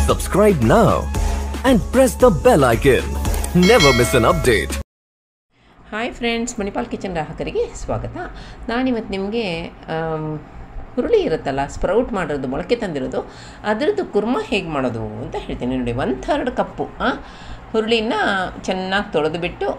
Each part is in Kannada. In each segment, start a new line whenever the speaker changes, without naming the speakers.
Subscribe now and press the bell icon. Never miss an update.
Hi friends Manipal kitchen ಗ್ರಾಹಕರಿಗೆ ಸ್ವಾಗತ ನಾನಿವತ್ತು ನಿಮಗೆ ಹುರುಳಿ ಇರುತ್ತಲ್ಲ ಸ್ಪ್ರೌಟ್ ಮಾಡಿರೋದು ಮೊಳಕೆ ತಂದಿರೋದು ಅದರದ್ದು ಕುರ್ಮ ಹೇಗೆ ಮಾಡೋದು ಅಂತ ಹೇಳ್ತೀನಿ ನೋಡಿ ಒನ್ ಥರ್ಡ್ ಕಪ್ಪು ಆ, ಹುರುಳಿನ ಚೆನ್ನಾಗಿ ತೊಳೆದು ಬಿಟ್ಟು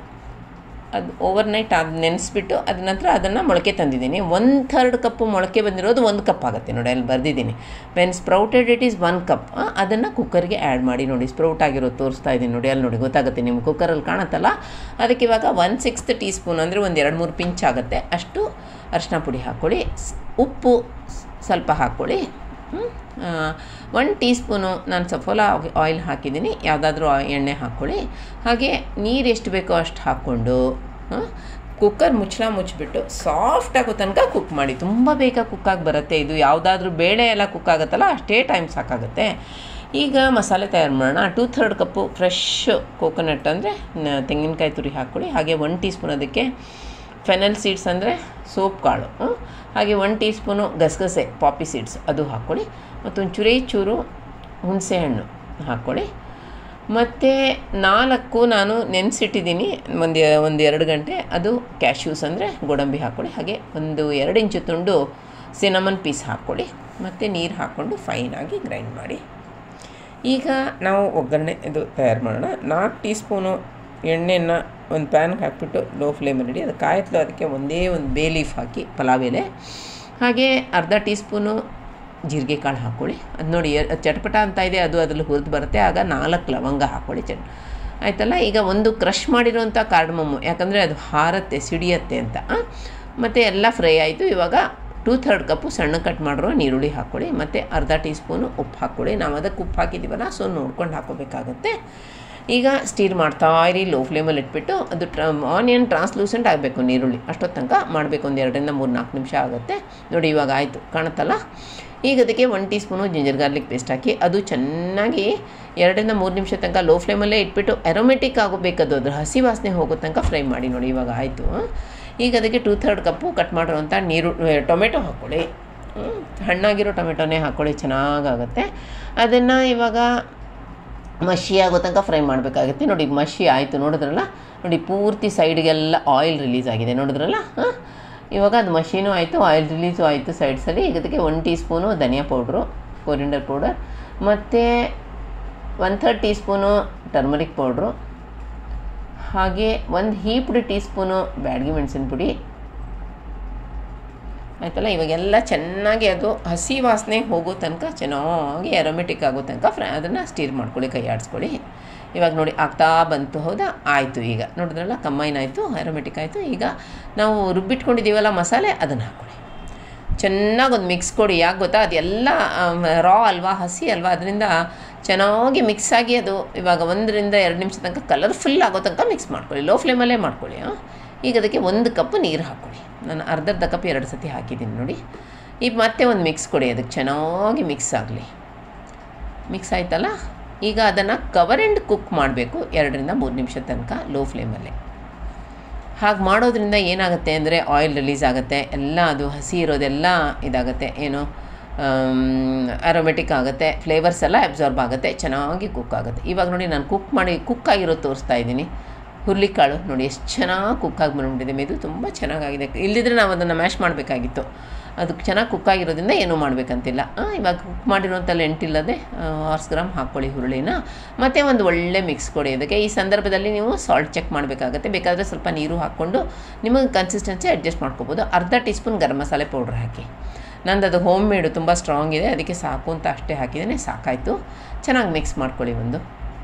ಅದು ಓವರ್ ನೈಟ್ ಅದು ನೆನೆಸ್ಬಿಟ್ಟು ಅದ ನಂತರ ಅದನ್ನು ಮೊಳಕೆ ತಂದಿದ್ದೀನಿ ಒನ್ ಥರ್ಡ್ ಕಪ್ಪು ಮೊಳಕೆ ಬಂದಿರೋದು ಒಂದು ಕಪ್ ಆಗುತ್ತೆ ನೋಡಿ ಅಲ್ಲಿ ಬರೆದಿದ್ದೀನಿ when sprouted it is one cup ಅದನ್ನು ಕುಕ್ಕರ್ಗೆ ಆ್ಯಡ್ ಮಾಡಿ ನೋಡಿ ಸ್ಪ್ರೌಟ್ ಆಗಿರೋದು ತೋರಿಸ್ತಾ ಇದ್ದೀನಿ ನೋಡಿ ಅಲ್ಲಿ ನೋಡಿ ಗೊತ್ತಾಗುತ್ತೆ ನಿಮ್ಗೆ ಕುಕ್ಕರಲ್ಲಿ ಕಾಣುತ್ತಲ್ಲ ಅದಕ್ಕೆ ಇವಾಗ ಒನ್ ಸಿಕ್ಸ್ತ್ ಟೀ ಸ್ಪೂನ್ ಅಂದರೆ ಒಂದು ಎರಡು ಮೂರು ಪಿಂಚ್ ಆಗುತ್ತೆ ಅಷ್ಟು ಅರಿಶಿನ ಪುಡಿ ಹಾಕ್ಕೊಳ್ಳಿ ಸ್- ಉಪ್ಪು ಸ್- ಸ್ವಲ್ಪ ಹಾಕ್ಕೊಳ್ಳಿ ಒನ್ ಟೀ ಸ್ಪೂನು ನಾನು ಸಫೋಲಾ ಆಯಿಲ್ ಹಾಕಿದ್ದೀನಿ ಯಾವುದಾದ್ರೂ ಎಣ್ಣೆ ಹಾಕ್ಕೊಳ್ಳಿ ಹಾಗೆ ನೀರು ಎಷ್ಟು ಬೇಕೋ ಅಷ್ಟು ಹಾಕ್ಕೊಂಡು ಕುಕ್ಕರ್ ಮುಚ್ಚಳ ಮುಚ್ಚಿಬಿಟ್ಟು ಸಾಫ್ಟ್ ಆಗೋ ತನಕ ಕುಕ್ ಮಾಡಿ ತುಂಬ ಬೇಗ ಕುಕ್ಕಾಗಿ ಬರುತ್ತೆ ಇದು ಯಾವುದಾದ್ರೂ ಬೇಳೆ ಎಲ್ಲ ಕುಕ್ ಆಗುತ್ತಲ್ಲ ಅಷ್ಟೇ ಟೈಮ್ ಸಾಕಾಗುತ್ತೆ ಈಗ ಮಸಾಲೆ ತಯಾರು ಮಾಡೋಣ two third cup fresh coconut ಅಂದರೆ ತೆಂಗಿನಕಾಯಿ ತುರಿ ಹಾಕ್ಕೊಳ್ಳಿ ಹಾಗೆ ಒನ್ ಟೀ ಸ್ಪೂನ್ ಅದಕ್ಕೆ ಫೆನಲ್ ಸೀಡ್ಸ್ ಅಂದರೆ ಸೋಪ್ ಕಾಳು ಹ್ಮ್? ಹಾಗೆ ಒನ್ ಟೀ ಸ್ಪೂನು ಗಸಗಸೆ ಪಾಪಿ ಸೀಡ್ಸ್ ಅದು ಹಾಕ್ಕೊಳ್ಳಿ ಮತ್ತು ಒಂಚೂರೇ ಚೂರು ಹುಣಸೆಹಣ್ಣು ಹಾಕ್ಕೊಳ್ಳಿ ಮತ್ತು ನಾಲ್ಕು ನಾನು ನೆನೆಸಿಟ್ಟಿದ್ದೀನಿ ಒಂದು ಒಂದು ಎರಡು ಗಂಟೆ ಅದು ಕ್ಯಾಶ್ಯೂಸ್ ಅಂದರೆ ಗೋಡಂಬಿ ಹಾಕ್ಕೊಳ್ಳಿ ಹಾಗೆ ಒಂದು ಎರಡು ಇಂಚು ತುಂಡು ಸಿನಮನ್ ಪೀಸ್ ಹಾಕ್ಕೊಳ್ಳಿ ಮತ್ತು ನೀರು ಹಾಕ್ಕೊಂಡು ಫೈನಾಗಿ ಗ್ರೈಂಡ್ ಮಾಡಿ ಈಗ ನಾವು ಒಗ್ಗರಣೆ ಇದು ತಯಾರು ಮಾಡೋಣ ನಾಲ್ಕು ಟೀ ಸ್ಪೂನು ಎಣ್ಣೆನ ಒಂದು ಪ್ಯಾನ್ಗೆ ಹಾಕ್ಬಿಟ್ಟು ಲೋ ಫ್ಲೇಮಲ್ಲಿ ಇಡಿ ಅದು ಕಾಯ್ತಲು ಅದಕ್ಕೆ ಒಂದೇ ಒಂದು ಬೇ ಲೀಫ್ ಹಾಕಿ ಪಲಾವ್ ಎಲೆ ಹಾಗೆ ಅರ್ಧ ಟೀ ಸ್ಪೂನು ಜೀರಿಗೆ ಕಾಳು ಹಾಕ್ಕೊಳ್ಳಿ ಅದು ನೋಡಿ ಎ- ಚಟಪಟ ಅಂತ ಇದೆ ಅದು ಅದ್ರಲ್ಲಿ ಹುರಿದು ಬರುತ್ತೆ ಆಗ ನಾಲ್ಕು ಲವಂಗ ಹಾಕ್ಕೊಳ್ಳಿ ಚಟ್ ಆಯ್ತಲ್ಲ ಈಗ ಒಂದು ಕ್ರಷ್ ಮಾಡಿರೋಂಥ ಕಾರ್ಡಮಮ್ಮು ಯಾಕಂದರೆ ಅದು ಹಾರತ್ತೆ ಸಿಡಿಯತ್ತೆ ಅಂತ ಮತ್ತು ಎಲ್ಲ ಫ್ರೈ ಆಯಿತು ಇವಾಗ ಟೂ ಥರ್ಡ್ ಕಪ್ಪು ಸಣ್ಣ ಕಟ್ ಮಾಡಿರೋ ನೀರುಳ್ಳಿ ಹಾಕ್ಕೊಳ್ಳಿ ಮತ್ತು ಅರ್ಧ ಟೀ ಸ್ಪೂನು ಉಪ್ಪು ಹಾಕ್ಕೊಳ್ಳಿ ನಾವು ಅದಕ್ಕೆ ಉಪ್ಪು ಹಾಕಿದ್ದೀವಲ್ಲ ಸೊ ನೋಡ್ಕೊಂಡು ಹಾಕೋಬೇಕಾಗತ್ತೆ ಈಗ ಸ್ಟೀರ್ ಮಾಡ್ತಾ ಇರಿ ಲೋ ಫ್ಲೇಮಲ್ಲಿ ಇಟ್ಬಿಟ್ಟು ಅದು ಟ್ರ ಆನಿಯನ್ ಟ್ರಾನ್ಸ್ಲೂಸೆಂಟ್ ಆಗಬೇಕು ನೀರುಳ್ಳಿ ಅಷ್ಟೊತ್ತು ತನಕ ಮಾಡಬೇಕು ಒಂದು ಎರಡರಿಂದ ಮೂರು ನಾಲ್ಕು ನಿಮಿಷ ಆಗುತ್ತೆ ನೋಡಿ ಇವಾಗ ಆಯಿತು ಕಾಣುತ್ತಲ್ಲ ಈಗ ಅದಕ್ಕೆ one teaspoon ginger garlic paste ಹಾಕಿ ಅದು ಚೆನ್ನಾಗಿ ಎರಡರಿಂದ ಮೂರು ನಿಮಿಷ ತನಕ ಲೋ ಫ್ಲೇಮಲ್ಲೇ ಇಟ್ಬಿಟ್ಟು ಅರೋಮೆಟಿಕ್ ಆಗೋಬೇಕದು ಅದ್ರ ಹಸಿ ವಾಸನೆ ಹೋಗೋ ತನಕ ಫ್ರೈ ಮಾಡಿ ನೋಡಿ ಇವಾಗ ಆಯಿತು ಈಗ ಅದಕ್ಕೆ ಟೂ ಥರ್ಡ್ ಕಪ್ಪು ಕಟ್ ಮಾಡಿರೋಂಥ ನೀರು ಟೊಮೆಟೊ ಹಾಕ್ಕೊಳ್ಳಿ ಹ್ಮ್, ಹಣ್ಣಾಗಿರೋ ಟೊಮೆಟೊನೇ ಹಾಕ್ಕೊಳ್ಳಿ ಚೆನ್ನಾಗಾಗುತ್ತೆ ಅದನ್ನು ಇವಾಗ ಮಷಿ ಆಗೋ ತನಕ ಫ್ರೈ ಮಾಡಬೇಕಾಗುತ್ತೆ ನೋಡಿ ಮಷಿ ಆಯಿತು ನೋಡಿದ್ರಲ್ಲ ನೋಡಿ ಪೂರ್ತಿ ಸೈಡ್ಗೆಲ್ಲ ಆಯಿಲ್ ರಿಲೀಸ್ ಆಗಿದೆ ನೋಡಿದ್ರಲ್ಲ ಹಾಂ ಇವಾಗ ಅದು ಮಷೀನು ಆಯಿತು ಆಯಿಲ್ ರಿಲೀಸು ಆಯಿತು ಸೈಡ್ಸಲ್ಲಿ ಈಗ ಅದಕ್ಕೆ ಒನ್ ಟೀ ಸ್ಪೂನು ಧನಿಯಾ ಪೌಡ್ರು ಕೊರಿಂಡರ್ ಪೌಡರ್ ಮತ್ತು one third teaspoon turmeric powder ಹಾಗೆ ಒಂದು ಹೀಪ್ಡ್ ಟೀ ಸ್ಪೂನು ಬ್ಯಾಡಗಿ ಮೆಣಸಿನ ಪುಡಿ ಆಯ್ತಲ್ಲ ಇವಾಗೆಲ್ಲ ಚೆನ್ನಾಗಿ ಅದು ಹಸಿ ವಾಸನೆ ಹೋಗೋ ತನಕ ಚೆನ್ನಾಗಿ ಅರೋಮೆಟಿಕ್ ಆಗೋ ತನಕ ಫ್ರೈ ಅದನ್ನು ಸ್ಟೀರ್ ಮಾಡ್ಕೊಳ್ಳಿ ಕೈ ಆಡಿಸ್ಕೊಳ್ಳಿ ಇವಾಗ ನೋಡಿ ಆಗ್ತಾ ಬಂತು ಹೌದಾ ಆಯಿತು ಈಗ ನೋಡಿದ್ರಲ್ಲ ಕಮ್ಮೈನ್ ಆಯಿತು ಅರೋಮೆಟಿಕ್ ಆಯಿತು ಈಗ ನಾವು ರುಬ್ಬಿಟ್ಕೊಂಡಿದ್ದೀವಲ್ಲ ಮಸಾಲೆ ಅದನ್ನು ಹಾಕ್ಕೊಳ್ಳಿ ಚೆನ್ನಾಗಿ ಒಂದು ಮಿಕ್ಸ್ ಕೊಡಿ ಯಾಕೆ ಗೊತ್ತಾ ಅದೆಲ್ಲ ರಾ ಅಲ್ವಾ ಹಸಿ ಅಲ್ವಾ ಅದರಿಂದ ಚೆನ್ನಾಗಿ ಮಿಕ್ಸ್ ಆಗಿ ಅದು ಇವಾಗ ಒಂದರಿಂದ ಎರಡು ನಿಮಿಷ ತನಕ ಕಲರ್ಫುಲ್ ಆಗೋ ತನಕ ಮಿಕ್ಸ್ ಮಾಡ್ಕೊಳ್ಳಿ ಲೋ ಫ್ಲೇಮಲ್ಲೇ ಮಾಡ್ಕೊಳ್ಳಿ ಆ. ಈಗ ಅದಕ್ಕೆ ಒಂದು ಕಪ್ ನೀರು ಹಾಕ್ಕೊಳ್ಳಿ ನಾನು ಅರ್ಧರ್ಧ ಕಪ್ ಎರಡು ಸತಿ ಹಾಕಿದ್ದೀನಿ ನೋಡಿ ಈಗ ಮತ್ತೆ ಒಂದು ಮಿಕ್ಸ್ ಕೊಡಿ ಅದಕ್ಕೆ ಚೆನ್ನಾಗಿ ಮಿಕ್ಸ್ ಆಗಲಿ ಮಿಕ್ಸ್ ಆಯ್ತಲ್ಲ ಈಗ ಅದನ್ನು ಕವರ್ ಆ್ಯಂಡ್ ಕುಕ್ ಮಾಡಬೇಕು ಎರಡರಿಂದ ಮೂರು ನಿಮಿಷ ತನಕ ಲೋ ಫ್ಲೇಮಲ್ಲೇ ಹಾಗೆ ಮಾಡೋದ್ರಿಂದ ಏನಾಗುತ್ತೆ ಅಂದರೆ ಆಯಿಲ್ ರಿಲೀಸ್ ಆಗುತ್ತೆ ಎಲ್ಲ ಅದು ಹಸಿ ಇರೋದೆಲ್ಲ ಇದಾಗುತ್ತೆ ಏನು ಅರೋಮೆಟಿಕ್ ಆಗುತ್ತೆ ಫ್ಲೇವರ್ಸ್ ಎಲ್ಲ ಅಬ್ಸಾರ್ಬ್ ಆಗುತ್ತೆ ಚೆನ್ನಾಗಿ ಕುಕ್ ಆಗುತ್ತೆ ಇವಾಗ ನೋಡಿ ನಾನು ಕುಕ್ ಮಾಡಿ ಕುಕ್ ಆಗಿರೋದು ತೋರಿಸ್ತಾ ಇದ್ದೀನಿ ಹುರ್ಲಿಕಾಳು ನೋಡಿ ಎಷ್ಟು ಚೆನ್ನಾಗಿ ಕುಕ್ ಆಗಿ ಬಂದ್ಬಿಟ್ಟಿದೆ ಮೆದು ತುಂಬ ಚೆನ್ನಾಗಾಗಿದೆ ಇಲ್ಲದಿದ್ರೆ ನಾವು ಅದನ್ನು ಮ್ಯಾಶ್ ಮಾಡಬೇಕಾಗಿತ್ತು ಅದು ಚೆನ್ನಾಗಿ ಕುಕ್ ಆಗಿರೋದ್ರಿಂದ ಏನೂ ಮಾಡಬೇಕಂತಿಲ್ಲ ಇವಾಗ ಕುಕ್ ಮಾಡಿರೋಂಥ ಲೆಂಟಿಲ್ಲದೆ ಹಾರ್ಸ್ ಗ್ರಾಮ್ ಹಾಕ್ಕೊಳ್ಳಿ ಹುರುಳಿನ ಮತ್ತು ಒಂದು ಒಳ್ಳೆ ಮಿಕ್ಸ್ ಕೊಡಿ ಅದಕ್ಕೆ ಈ ಸಂದರ್ಭದಲ್ಲಿ ನೀವು ಸಾಲ್ಟ್ ಚೆಕ್ ಮಾಡಬೇಕಾಗತ್ತೆ ಬೇಕಾದರೆ ಸ್ವಲ್ಪ ನೀರು ಹಾಕ್ಕೊಂಡು ನಿಮಗೆ ಕನ್ಸಿಸ್ಟೆನ್ಸಿ ಅಡ್ಜಸ್ಟ್ ಮಾಡ್ಕೋಬೋದು ಅರ್ಧ ಟೀ ಸ್ಪೂನ್ ಗರಂ ಮಸಾಲೆ ಪೌಡ್ರ್ ಹಾಕಿ ನಂದು ಅದು ಹೋಮ್ ಮೇಡು ತುಂಬ ಸ್ಟ್ರಾಂಗ್ ಇದೆ ಅದಕ್ಕೆ ಸಾಕು ಅಂತ ಅಷ್ಟೇ ಹಾಕಿದ್ದೇನೆ ಸಾಕಾಯಿತು ಚೆನ್ನಾಗಿ ಮಿಕ್ಸ್ ಮಾಡ್ಕೊಳ್ಳಿ ಒಂದು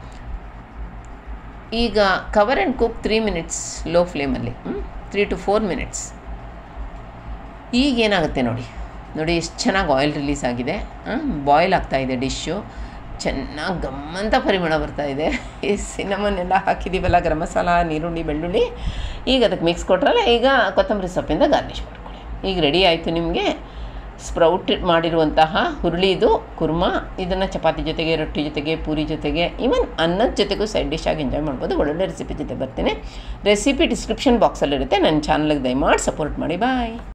ಈಗ cover and cook three minutes low ಫ್ಲೇಮಲ್ಲಿ ತ್ರೀ ಟು ಫೋರ್ ಮಿನಿಟ್ಸ್ ಈಗ ಏನಾಗುತ್ತೆ ನೋಡಿ ನೋಡಿ ಎಷ್ಟು ಚೆನ್ನಾಗಿ ಆಯಿಲ್ ರಿಲೀಸ್ ಆಗಿದೆ ಬಾಯ್ಲ್ ಆಗ್ತಾ ಇದೆ ಡಿಶ್ಶು ಚೆನ್ನಾಗಿ ಗಮ್ಮಂತ ಪರಿಮಳ ಬರ್ತಾ ಇದೆ ಈ ಸಿನಮನ್ ಎಲ್ಲ ಹಾಕಿದ್ದೀವಲ್ಲ ಗರಂ ಮಸಾಲ ನೀರುಳ್ಳಿ ಬೆಳ್ಳುಳ್ಳಿ ಈಗ ಅದಕ್ಕೆ ಮಿಕ್ಸ್ ಕೊಟ್ರಲ್ಲ ಈಗ ಕೊತ್ತಂಬರಿ ಸೊಪ್ಪಿಂದ ಗಾರ್ನಿಷ್ ಮಾಡ್ಕೊಳ್ಳಿ ಈಗ ರೆಡಿ ಆಯಿತು ನಿಮಗೆ ಸ್ಪ್ರೌಟ್ ಮಾಡಿರುವಂತಹ ಹುರುಳಿದು ಕುರ್ಮಾ ಇದನ್ನು ಚಪಾತಿ ಜೊತೆಗೆ ರೊಟ್ಟಿ ಜೊತೆಗೆ ಪೂರಿ ಜೊತೆಗೆ ಈವನ್ ಅನ್ನದ ಜೊತೆಗೂ ಸೈಡ್ ಡಿಶ್ ಆಗಿ ಎಂಜಾಯ್ ಮಾಡ್ಬೋದು ಒಳ್ಳೊಳ್ಳೆ ರೆಸಿಪಿ ಜೊತೆ ಬರ್ತೇನೆ ರೆಸಿಪಿ ಡಿಸ್ಕ್ರಿಪ್ಷನ್ ಬಾಕ್ಸಲ್ಲಿರುತ್ತೆ ನನ್ನ ಚಾನಲ್ಗೆ ದಯಮಾಡಿ ಸಪೋರ್ಟ್ ಮಾಡಿ ಬಾಯ್